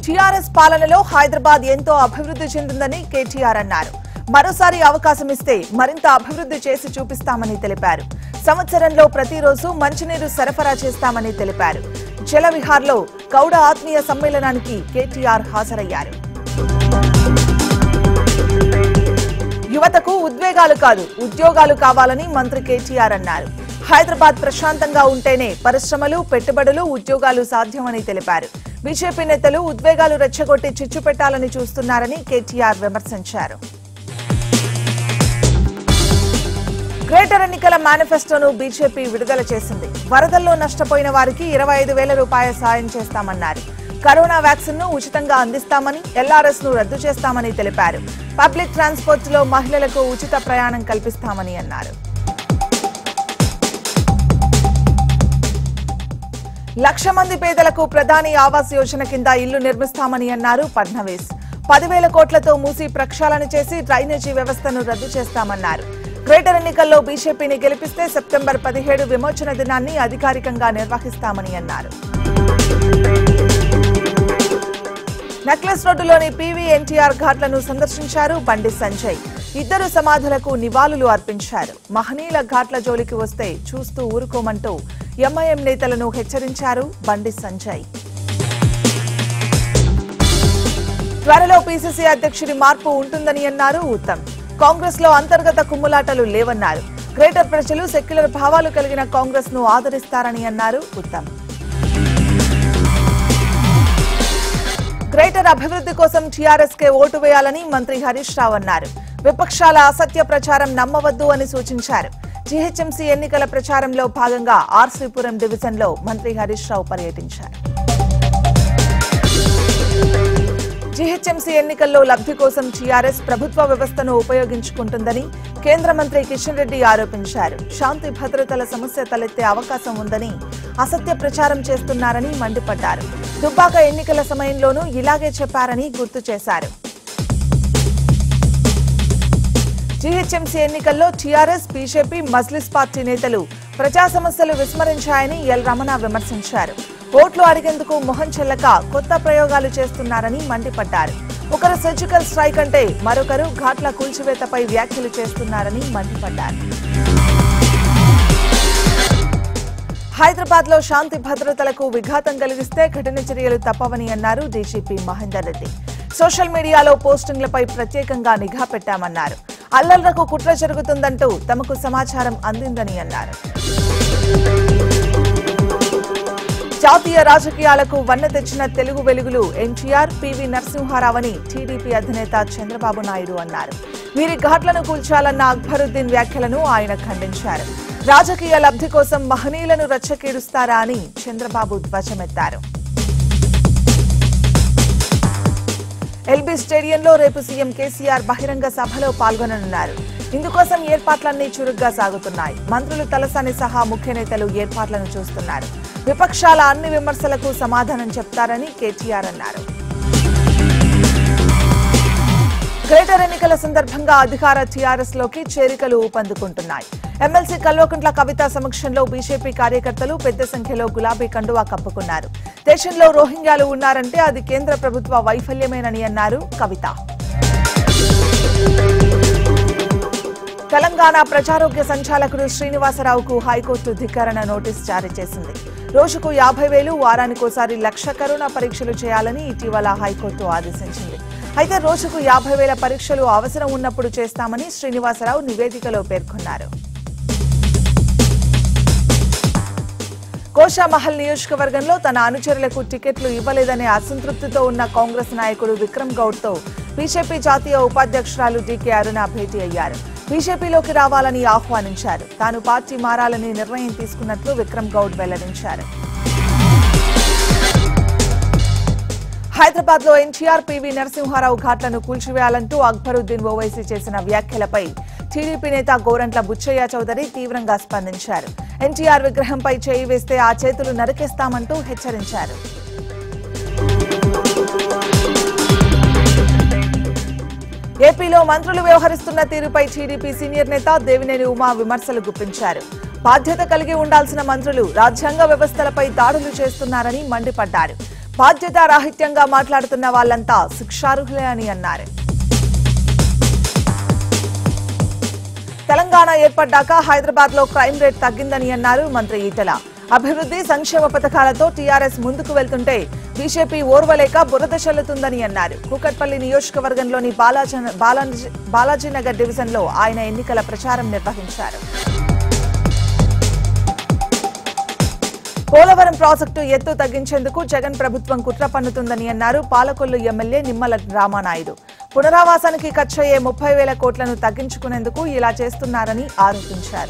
TRS పాలనలో హైదరాబాద్ ఎంతో అభివృద్ధి చెందిందని కేటీఆర్ అన్నారు మరోసారి అవకాశం ఇస్తే మరింత అభివృద్ధి చేసి చూపిస్తామని తెలిపారు సంవత్సరంలో ప్రతిరోజు మంచినీరు సరఫరా చేస్తామని తెలిపారు జలవిహార్లో గౌడ ఆత్మీయ సమ్మేళనానికి కేటీఆర్ హాజరయ్యారు యువతకు ఉద్వేగాలు కాదు ఉద్యోగాలు కావాలని మంత్రి కేటీఆర్ అన్నారు హైదరాబాద్ ప్రశాంతంగా ఉంటేనే పరిశ్రమలు పెట్టుబడులు ఉద్యోగాలు సాధ్యమని తెలిపారు బీజేపీ నేతలు ఉద్వేగాలు రెచ్చగొట్టి చిచ్చు పెట్టాలని చూస్తున్నారని కేటీఆర్ విమర్శించారు గ్రేటర్ ఎన్నికల మేనిఫెస్టోను బీజేపీ విడుదల చేసింది వరదల్లో నష్టపోయిన వారికి ఇరవై ఐదు వేల రూపాయల సాయం చేస్తామన్నారు కరోనా వ్యాక్సిన్ ను ఉచితంగా అందిస్తామని ఎల్ఆర్ఎస్ ను రద్దు చేస్తామని తెలిపారు పబ్లిక్ ట్రాన్స్పోర్ట్ లో మహిళలకు ఉచిత ప్రయాణం కల్పిస్తామని అన్నారు లక్ష మంది పేదలకు ప్రధాని ఆవాస్ యోజన కింద ఇల్లు నిర్మిస్తామని అన్నారు ఫడ్నవీస్ పదివేల కోట్లతో మూసి ప్రక్షాళన చేసి డ్రైనేజీ వ్యవస్థను రద్దు చేస్తామన్నారు గ్రేటర్ ఎన్నికల్లో బీజేపీని గెలిపిస్తే సెప్టెంబర్ పదిహేడు విమోచన దినాన్ని అధికారికంగా నిర్వహిస్తామని అన్నారు నెక్లెస్ రోడ్డులోని పీవీ ఎన్టీఆర్ ఘాట్లను సందర్శించారు బండి సంజయ్ ఇద్దరు సమాధులకు నివాళులు అర్పించారు మహనీయుల ఘాట్ల జోలికి వస్తే చూస్తూ ఊరుకోమంటూ ఎంఐఎం నేతలను హెచ్చరించారు బండి సంజయ్ త్వరలో పీసీసీ అధ్యక్షుడి మార్పు ఉంటుందని అన్నారు ఉత్తమ్ కాంగ్రెస్ లో అంతర్గత కుమ్ములాటలు లేవన్నారు గ్రేటర్ ప్రజలు సెక్యులర్ భావాలు కలిగిన కాంగ్రెస్ ను ఆదరిస్తారని అన్నారు ఉత్తమ్ గ్రేటర్ అభివృద్ధి కోసం టీఆర్ఎస్ కే ఓటు వేయాలని మంత్రి హరీష్ రావు అన్నారు విపక్షాల అసత్య ప్రచారం నమ్మవద్దు అని సూచించారు జీహెచ్ఎంసీ ఎన్నికల ప్రచారంలో భాగంగా ఆర్సీపురం డివిజన్ లో మంత్రి హరీష్ రావు పర్యటించారు జీహెచ్ఎంసీ ఎన్నికల్లో లబ్ధి కోసం టీఆర్ఎస్ ప్రభుత్వ వ్యవస్థను ఉపయోగించుకుంటుందని కేంద్ర మంత్రి కిషన్ రెడ్డి ఆరోపించారు శాంతి భద్రతల సమస్య తలెత్తే అవకాశం ఉందని అసత్య ప్రచారం చేస్తున్నారని మండిపడ్డారు దుబ్బాక ఎన్నికల సమయంలోనూ ఇలాగే చెప్పారని గుర్తు చేశారు జీహెచ్ఎంసీ ఎన్నికల్లో టీఆర్ఎస్ బీజేపీ మజ్లిస్ పార్టీ నేతలు ప్రజా సమస్యలు విస్మరించాయని ఎల్ రమణ విమర్శించారు ఓట్లు అడిగేందుకు మొహం చెల్లక కొత్త ప్రయోగాలు చేస్తున్నారని మండిపడ్డారు ఒకరు సర్జికల్ స్ట్రైక్ అంటే మరొకరు ఘాట్ల కూల్చివేతపై వ్యాఖ్యలు చేస్తున్నారని మండిపడ్డారు హైదరాబాద్ లో శాంతి భద్రతలకు విఘాతం కలిగిస్తే కఠిన చర్యలు తప్పవని అన్నారు డీజీపీ మహేందర్ రెడ్డి సోషల్ మీడియాలో పోస్టింగ్లపై ప్రత్యేకంగా నిఘా పెట్టామన్నారు అల్లర్లకు కుట్ర జరుగుతుందంటూ తమకు సమాచారం అందిందని అన్నారు జాతీయ రాజకీయాలకు వన్న తెచ్చిన తెలుగు వెలుగులు ఎన్టీఆర్ పివి నరసింహారావని టీడీపీ అధినేత చంద్రబాబు నాయుడు అన్నారు వీరి ఘాట్లను కూల్చాలన్న అక్బరుద్దీన్ వ్యాఖ్యలను ఆయన ఖండించారు రాజకీయ లబ్ధి కోసం మహనీయులను రచ్చకీడుస్తారా అని చంద్రబాబు ధ్వజమెత్తారు ఎల్బీ స్టేడియంలో రేపు సీఎం కేసీఆర్ బహిరంగ సభలో పాల్గొననున్నారు ఇందుకోసం ఏర్పాట్లన్నీ చురుగ్గా సాగుతున్నాయి మంత్రులు తలసాని సహా ముఖ్య నేతలు ఏర్పాట్లను చూస్తున్నారు విపక్షాల అన్ని విమర్శలకు సమాధానం చెప్తారని కేటీఆర్ అన్నారు గ్రేటర్ ఎన్నికల సందర్భంగా అధికార టీఆర్ఎస్ లోకి చేరికలు ఊపందుకుంటున్నాయి ఎమ్మెల్సీ కల్వకుంట్ల కవిత సమక్షంలో బీజేపీ కార్యకర్తలు పెద్ద సంఖ్యలో గులాబీ కండువా కప్పుకున్నారు దేశంలో రోహింగ్యాలు ఉన్నారంటే అది కేంద్ర ప్రభుత్వ వైఫల్యమేనని అన్నారు కవిత తెలంగాణ ప్రజారోగ్య సంచాలకుడు శ్రీనివాసరావుకు హైకోర్టు ధిక్కరణ నోటీస్ జారీ చేసింది రోజుకు యాభై వేలు వారానికోసారి లక్ష కరోనా పరీక్షలు చేయాలని ఇటీవల హైకోర్టు ఆదేశించింది అయితే రోజుకు యాభై వేల పరీక్షలు అవసరం ఉన్నప్పుడు చేస్తామని శ్రీనివాసరావు నివేదికలో పేర్కొన్నారు కోషామహల్ నియోజకవర్గంలో తన అనుచరులకు టికెట్లు ఇవ్వలేదనే అసంతృప్తితో ఉన్న కాంగ్రెస్ నాయకుడు విక్రమ్ గౌడ్తో బీజేపీ జాతీయ ఉపాధ్యక్షురాలు డీకే అరుణ భేటీ అయ్యారు బీజేపీలోకి రావాలని ఆహ్వానించారు తాను పార్టీ మారాలని నిర్ణయం తీసుకున్నట్లు విక్రమ్ గౌడ్ వెల్లడించారు హైదరాబాద్ లో ఎన్టీఆర్ పివి నరసింహారావు ఘాట్లను కూల్చివేయాలంటూ అక్బరుద్దీన్ ఓవైసీ చేసిన వ్యాఖ్యలపై టీడీపీ నేత గోరంట్ల బుచ్చయ్య చౌదరి తీవ్రంగా స్పందించారు ఎన్టీఆర్ విగ్రహంపై చేయి వేస్తే ఆ చేతులు నరికేస్తామంటూ హెచ్చరించారు ఏపీలో మంత్రులు వ్యవహరిస్తున్న తీరుపై టీడీపీ సీనియర్ నేత దేవినేని ఉమా విమర్శలు గుప్పించారు బాధ్యత కలిగి ఉండాల్సిన మంత్రులు రాజ్యాంగ వ్యవస్థలపై దాడులు చేస్తున్నారని మండిపడ్డారు బాధ్యతారాహిత్యంగా మాట్లాడుతున్న వాళ్ళంతా శిక్షార్హులే అని అన్నారు తెలంగాణ ఏర్పడ్డాక హైదరాబాద్ లో క్రైమ్ రేట్ తగ్గిందని అన్నారు మంత్రి ఈటల అభివృద్ధి సంక్షేమ పథకాలతో టీఆర్ఎస్ ముందుకు వెళ్తుంటే బీజేపీ ఓర్వలేక బురద చల్లుతుందని అన్నారు కూకట్పల్లి నియోజకవర్గంలోని బాలాజీ బాలాజీ బాలాజీనగర్ డివిజన్ లో ఆయన ఎన్నికల ప్రచారం నిర్వహించారు పోలవరం ప్రాజెక్టు ఎత్తు తగ్గించేందుకు జగన్ ప్రభుత్వం కుట్ర పన్నుతుందని అన్నారు పాలకొల్లు ఎమ్మెల్యే నిమ్మల రామానాయుడు పునరావాసానికి ఖర్చయ్యే ముప్పై వేల కోట్లను తగ్గించుకునేందుకు ఇలా చేస్తున్నారని ఆరోపించారు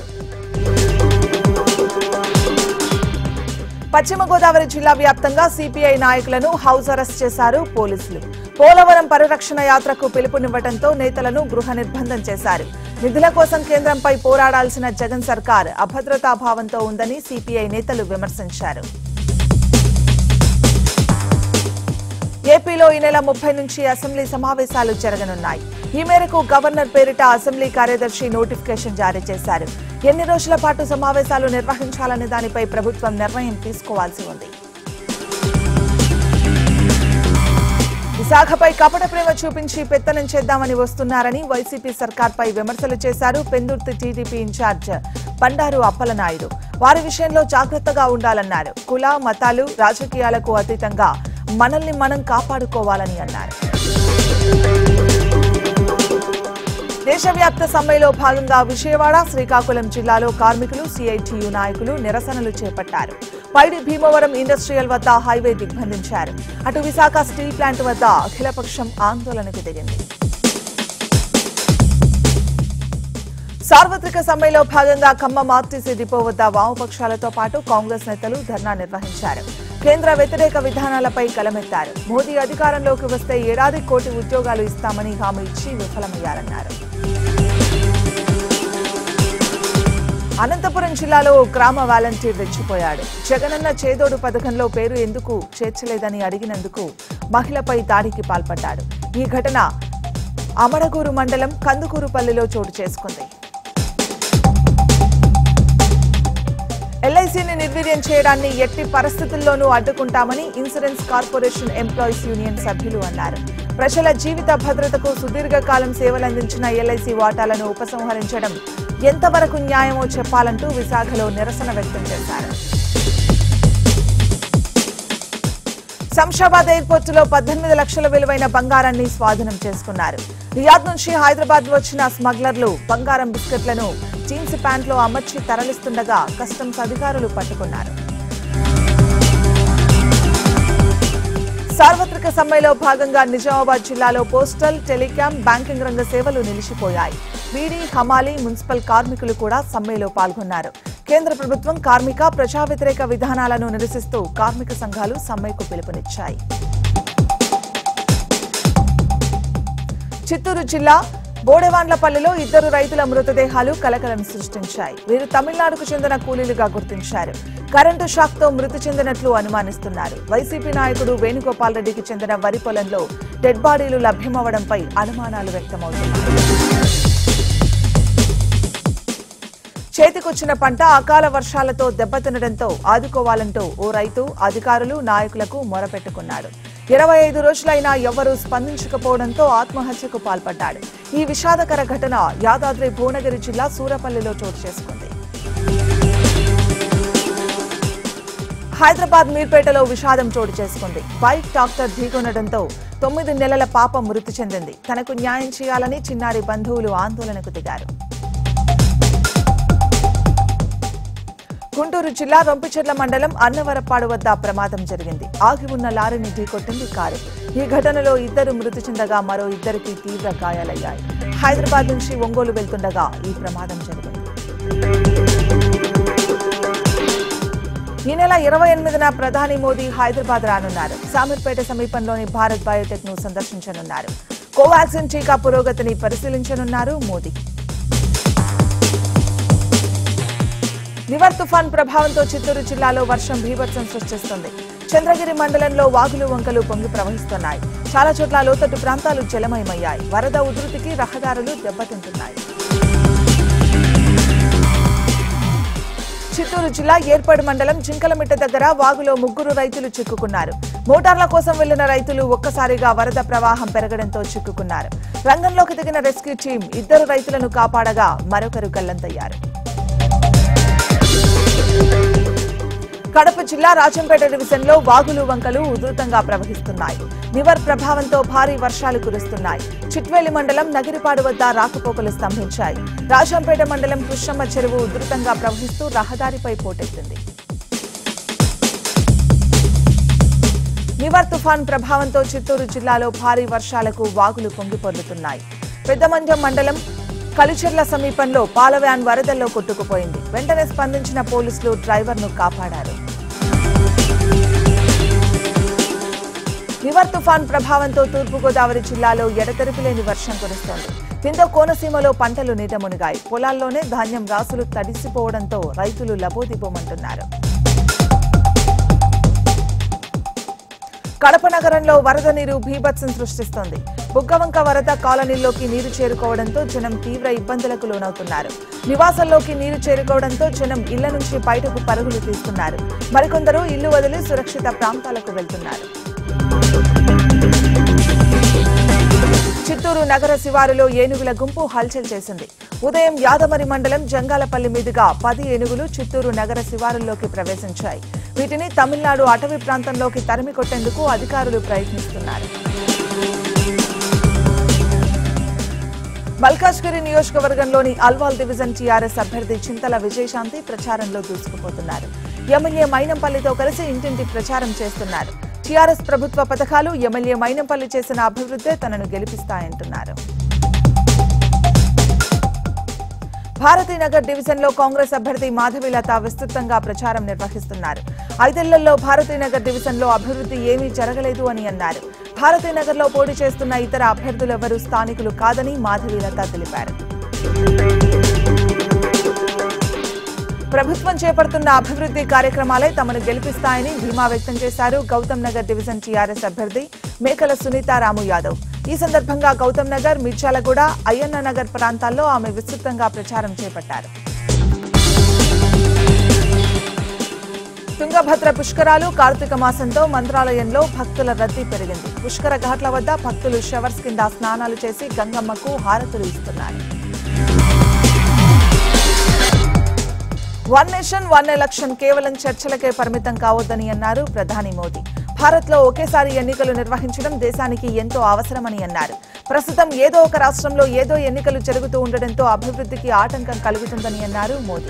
పశ్చిమ గోదావరి జిల్లా వ్యాప్తంగా సిపిఐ నాయకులను హౌస్ అరెస్ట్ చేశారు పోలీసులు పోలవరం పరిరక్షణ యాత్రకు పిలుపునివ్వడంతో నేతలను గృహ నిర్బంధం చేశారు నిధుల కోసం కేంద్రంపై పోరాడాల్సిన జగన్ సర్కార్ అభద్రతాభావంతో ఉందని సిపిఐ నేతలు విమర్శించారు ఏపీలో ఈ నెల ముప్పై నుంచి అసెంబ్లీ సమావేశాలు జరగనున్నాయి ఈ మేరకు గవర్నర్ పేరిట అసెంబ్లీ కార్యదర్శి నోటిఫికేషన్ జారీ చేశారు ఎన్ని రోజుల పాటు సమావేశాలు నిర్వహించాలనే దానిపై ప్రభుత్వం నిర్ణయం తీసుకోవాల్సి ఉంది విశాఖపై కపట ప్రేమ చూపించి పెత్తనం చేద్దామని వస్తున్నారని వైసీపీ సర్కార్పై విమర్శలు చేశారు పెందుర్తి టీడీపీ ఇన్ఛార్జ్ బండారు అప్పలనాయుడు వారి విషయంలో జాగ్రత్తగా ఉండాలన్నారు కుల మతాలు రాజకీయాలకు అతీతంగా మనల్ని మనం కాపాడుకోవాలని అన్నారు దేశవ్యాప్త సమ్మెలో భాగంగా విజయవాడ శ్రీకాకుళం జిల్లాలో కార్మికులు సిఐటియు నాయకులు నిరసనలు చేపట్టారు పైడి భీమవరం ఇండస్ట్రియల్ వద్ద హైవే దిగ్బంధించారు అటు విశాఖ స్టీల్ ప్లాంట్ వద్ద అఖిలపక్షం ఆందోళనకు దిగింది సార్వత్రిక సమ్మెలో భాగంగా ఖమ్మం ఆర్టీసీ డిపో వద్ద వామపక్షాలతో పాటు కాంగ్రెస్ నేతలు ధర్నా నిర్వహించారు కేంద్ర వ్యతిరేక విధానాలపై కలమెత్తారు మోదీ అధికారంలోకి వస్తే ఏడాది కోటి ఉద్యోగాలు ఇస్తామని హామీ ఇచ్చి విఫలమయ్యారన్నారు అనంతపురం జిల్లాలో ఓ గ్రామ వాలంటీర్ రెచ్చిపోయాడు జగనన్న చేదోడు పథకంలో పేరు ఎందుకు చేర్చలేదని అడిగినందుకు మహిళపై దాడికి పాల్పడ్డాడు ఈ ఘటన అమడగూరు మండలం కందుకూరుపల్లిలో చోటు చేసుకుంది ఎల్ఐసిని నిర్వీర్యం చేయడాన్ని ఎట్టి పరిస్థితుల్లోనూ అడ్డుకుంటామని ఇన్సూరెన్స్ కార్పొరేషన్ ఎంప్లాయీస్ యూనియన్ సభ్యులు అన్నారు ప్రజల జీవిత భద్రతకు సుదీర్ఘకాలం సేవలందించిన ఎల్ఐసి వాటాలను ఉపసంహరించడం ఎంతవరకు న్యాయమో చెప్పాలంటూ విశాఖలో నిరసన వ్యక్తం చేశారు శంషాబాద్ ఎయిర్పోర్ట్ లో పద్దెనిమిది లక్షల విలువైన బంగారాన్ని స్వాధీనం చేసుకున్నారు రియాద్ నుంచి హైదరాబాద్ వచ్చిన స్మగ్లర్లు బంగారం బిస్కెట్లను జీన్స్ ప్యాంట్లో అమర్చి తరలిస్తుండగా కస్టమ్స్ అధికారులు పట్టుకున్నారు సార్వత్రిక సమ్మెలో భాగంగా నిజామాబాద్ జిల్లాలో పోస్టల్ టెలికాం బ్యాంకింగ్ రంగ సేవలు నిలిచిపోయాయి బీడీ హమాలి మున్సిపల్ కార్మికులు కూడా సమ్మెలో పాల్గొన్నారు కేంద్ర ప్రభుత్వం కార్మిక ప్రజా వ్యతిరేక విధానాలను నిరసిస్తూ కార్మిక సంఘాలు సమ్మెకు పిలుపునిచ్చాయి చిత్తూరు జిల్లా బోడెవాండ్లపల్లిలో ఇద్దరు రైతుల మృతదేహాలు కలకలం సృష్టించాయి వీరు తమిళనాడుకు చెందిన కూలీలుగా గుర్తించారు కరెంటు షాక్ తో మృతి చెందినట్లు అనుమానిస్తున్నారు వైసీపీ నాయకుడు వేణుగోపాల్ రెడ్డికి చెందిన వరి పొలంలో డెడ్ బాడీలు లభ్యమవడంపై అనుమానాలు వ్యక్తమవుతున్నాయి చేతికొచ్చిన పంట అకాల వర్షాలతో దెబ్బతినడంతో ఆదుకోవాలంటూ ఓ రైతు అధికారులు నాయకులకు మొరపెట్టుకున్నాడు ఇరవై ఐదు రోజులైనా ఎవ్వరూ స్పందించకపోవడంతో ఆత్మహత్యకు పాల్పడ్డాడు ఈ విషాదకర ఘటన యాదాద్రి భువనగిరి జిల్లా సూరపల్లిలో చోటు చేసుకుంది హైదరాబాద్ మీర్పేటలో విషాదం చోటు చేసుకుంది బైక్ డాక్టర్ ఢీకొనడంతో తొమ్మిది నెలల పాప మృతి చెందింది తనకు న్యాయం చేయాలని చిన్నారి బంధువులు ఆందోళనకు దిగారు గుంటూరు జిల్లా రొంపిచెర్ల మండలం అన్నవరపాడు వద్ద ప్రమాదం జరిగింది ఆగి ఉన్న లారీని ఢీకొట్టింది కారు ఈ ఘటనలో ఇద్దరు మృతి చెందగా మరో ఇద్దరికి తీవ్ర గాయాలయ్యాయి హైదరాబాద్ నుంచి ఒంగోలు వెళ్తుండగా ఈ ప్రమాదం జరిగింది ఈ నెల ఇరవై ఎనిమిదిన ప్రధాని మోదీ హైదరాబాద్ రానున్నారు సామీర్పేట సమీపంలోని భారత్ బయోటెక్ ను సందర్శించనున్నారు కోవాక్సిన్ టీకా పురోగతిని పరిశీలించనున్నారు మోదీ నివర్ తుఫాన్ ప్రభావంతో చిత్తూరు జిల్లాలో వర్షం భీభత్సం సృష్టిస్తుంది చంద్రగిరి మండలంలో వాగులు వంకలు పొంగి ప్రవహిస్తున్నాయి చాలా చోట్ల లోతట్టు ప్రాంతాలు జలమయమయ్యాయి వరద ఉధృతికి రహదారులు దెబ్బతింటున్నాయి చిత్తూరు జిల్లా ఏర్పాడు మండలం జింకలమిట్ట దగ్గర వాగులో ముగ్గురు రైతులు చిక్కుకున్నారు మోటార్ల కోసం వెళ్లిన రైతులు ఒక్కసారిగా వరద ప్రవాహం పెరగడంతో చిక్కుకున్నారు రంగంలోకి దిగిన రెస్క్యూ టీం ఇద్దరు రైతులను కాపాడగా మరొకరు గల్లంతయ్యారు కడప జిల్లా రాజంపేట డివిజన్లో వాగులు వంకలు ఉధృతంగా ప్రవహిస్తున్నాయి నివర్ ప్రభావంతో భారీ వర్షాలు కురుస్తున్నాయి చిట్వేలి మండలం నగిరిపాడు వద్ద రాకపోకలు స్తంభించాయి రాజంపేట మండలం కృష్ణమ్మ చెరువు ఉధృతంగా ప్రవహిస్తూ రహదారిపై పోటెత్తింది నివర్ తుఫాన్ ప్రభావంతో చిత్తూరు జిల్లాలో భారీ వర్షాలకు వాగులు పొంగిపొర్లుతున్నాయి పెద్దమండ్యం మండలం కలిచెర్ల సమీపంలో పాల వ్యాన్ వరదల్లో కొట్టుకుపోయింది వెంటనే స్పందించిన పోలీసులు డ్రైవర్ను కాపాడారు నివర్ తుఫాన్ ప్రభావంతో తూర్పుగోదావరి జిల్లాలో ఎడతెరిపిలేని వర్షం కురుస్తోంది దీంతో కోనసీమలో పంటలు నీట మునిగాయి పొలాల్లోనే ధాన్యం రాసులు తడిసిపోవడంతో రైతులు లబోదిబోమంటున్నారు కడప నగరంలో వరద నీరు భీభత్సం సృష్టిస్తోంది బుగ్గవంక వరద కాలనీల్లోకి నీరు చేరుకోవడంతో జనం తీవ్ర ఇబ్బందులకు లోనవుతున్నారు నివాసాల్లోకి నీరు చేరుకోవడంతో జనం ఇళ్ల నుంచి బయటకు పరుగులు తీస్తున్నారు మరికొందరు ఇల్లు వదిలి సురక్షిత ప్రాంతాలకు వెళ్తున్నారు చిత్తూరు నగర శివారులో ఏనుగుల గుంపు హల్చల్ చేసింది ఉదయం యాదమరి మండలం జంగాలపల్లి మీదుగా పది ఏనుగులు చిత్తూరు నగర శివారుల్లోకి ప్రవేశించాయి వీటిని తమిళనాడు అటవీ ప్రాంతంలోకి తరిమి కొట్టేందుకు అధికారులు ప్రయత్నిస్తున్నారు మల్కాజ్గిరి నియోజకవర్గంలోని అల్వాల్ డివిజన్ టీఆర్ఎస్ అభ్యర్థి చింతల విజయశాంతి ప్రచారంలో దూసుకుపోతున్నారు ఎమ్మెల్యే మైనంపల్లితో కలిసి ఇంటింటి ప్రచారం చేస్తున్నారు టీఆర్ఎస్ ప్రభుత్వ పథకాలు ఎమ్మెల్యే మైనంపల్లి చేసిన అభివృద్ధే తనను గెలిపిస్తాయంటున్నారు భారతీనగర్ డివిజన్లో కాంగ్రెస్ అభ్యర్థి మాధవిలత విస్తృతంగా ప్రచారం నిర్వహిస్తున్నారు ఐదేళ్లలో భారతీనగర్ డివిజన్లో అభివృద్ధి ఏమీ జరగలేదు అని అన్నారు భారతీనగర్లో పోటీ చేస్తున్న ఇతర అభ్యర్థులెవరూ స్థానికులు కాదని మాధవిలత తెలిపారు ప్రభుత్వం చేపడుతున్న అభివృద్ధి కార్యక్రమాలే తమను గెలిపిస్తాయని ధీమా వ్యక్తం చేశారు గౌతమ్ నగర్ డివిజన్ టీఆర్ఎస్ అభ్యర్థి మేకల సునీతారాము యాదవ్ ఈ సందర్భంగా గౌతమ్ నగర్ మిర్చాలగూడ అయ్యన్న నగర్ ప్రాంతాల్లో ఆమె విస్తృతంగా ప్రచారం చేపట్టారు తుంగభద్ర పుష్కరాలు కార్తీక మాసంతో మంత్రాలయంలో భక్తుల రద్దీ పెరిగింది పుష్కర ఘాట్ల వద్ద భక్తులు షవర్స్ కింద స్నానాలు చేసి గంగమ్మకు హారతులు ఇస్తున్నారు వన్ నేషన్ వన్ ఎలక్షన్ కేవలం చర్చలకే పరిమితం కావద్దని అన్నారు ప్రధాని మోదీ భారత్ లో ఒకేసారి ఎన్నికలు నిర్వహించడం దేశానికి ఎంతో అవసరమని అన్నారు ప్రస్తుతం ఏదో ఒక రాష్ట్రంలో ఏదో ఎన్నికలు జరుగుతూ ఉండడంతో అభివృద్ధికి ఆటంకం కలుగుతుందని అన్నారు మోదీ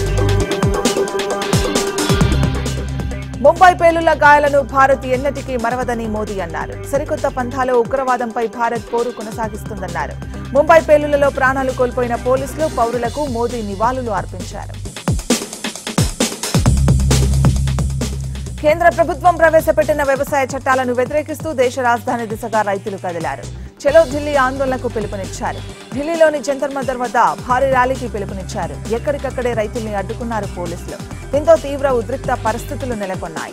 ముంబై పేలుళ్ల గాయాలను భారత్ ఎన్నటికీ మరవదని మోదీ అన్నారు సరికొత్త పంథాలో ఉగ్రవాదంపై భారత్ పోరు కొనసాగిస్తుందన్నారు ముంబై పేలుళ్లలో ప్రాణాలు కోల్పోయిన పోలీసులు పౌరులకు మోదీ నివాళులు అర్పించారు కేంద్ర ప్రభుత్వం ప్రవేశపెట్టిన వ్యవసాయ చట్టాలను వ్యతిరేకిస్తూ దేశ రాజధాని దిశగా రైతులు కదిలారు చలో ఢిల్లీ ఆందోళనకు పిలుపునిచ్చారు ఢిల్లీలోని జంతర్ మంతర్ వద్ద భారీ ర్యాలీకి పిలుపునిచ్చారు ఎక్కడికక్కడే రైతుల్ని అడ్డుకున్నారు పోలీసులు దీంతో తీవ్ర ఉద్రిక్త పరిస్థితులు నెలకొన్నాయి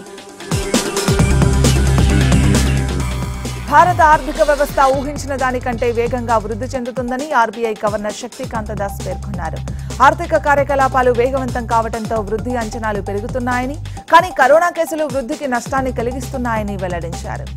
భారత ఆర్థిక వ్యవస్థ ఊహించిన దానికంటే వేగంగా వృద్ధి చెందుతుందని ఆర్బీఐ గవర్నర్ శక్తికాంత దాస్ పేర్కొన్నారు ఆర్థిక కార్యకలాపాలు వేగవంతం కావడంతో వృద్ధి అంచనాలు పెరుగుతున్నాయని కానీ కరోనా కేసులు వృద్ధికి నష్టాన్ని కలిగిస్తున్నాయని వెల్లడించారు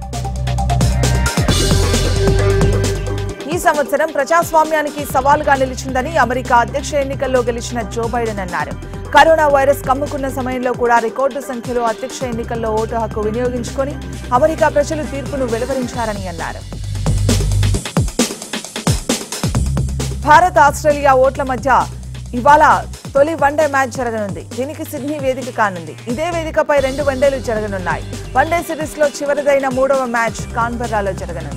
ఈ సంవత్సరం ప్రజాస్వామ్యానికి సవాలుగా నిలిచిందని అమెరికా అధ్యక్ష ఎన్నికల్లో గెలిచిన జో బైడెన్ అన్నారు కరోనా వైరస్ కమ్ముకున్న సమయంలో కూడా రికార్డు సంఖ్యలో అధ్యక్ష ఎన్నికల్లో ఓటు హక్కు వినియోగించుకొని అమెరికా ప్రజలు తీర్పును వెలువరించారని అన్నారు భారత్ ఆస్ట్రేలియా ఓట్ల మధ్య ఇవాళ తొలి వన్డే మ్యాచ్ జరగనుంది దీనికి సిడ్నీ వేదిక కానుంది ఇదే వేదికపై రెండు వన్డేలు జరగనున్నాయి వన్డే సిరీస్ లో చివరిదైన మూడవ మ్యాచ్ కాన్బెర్రాలో జరగనుంది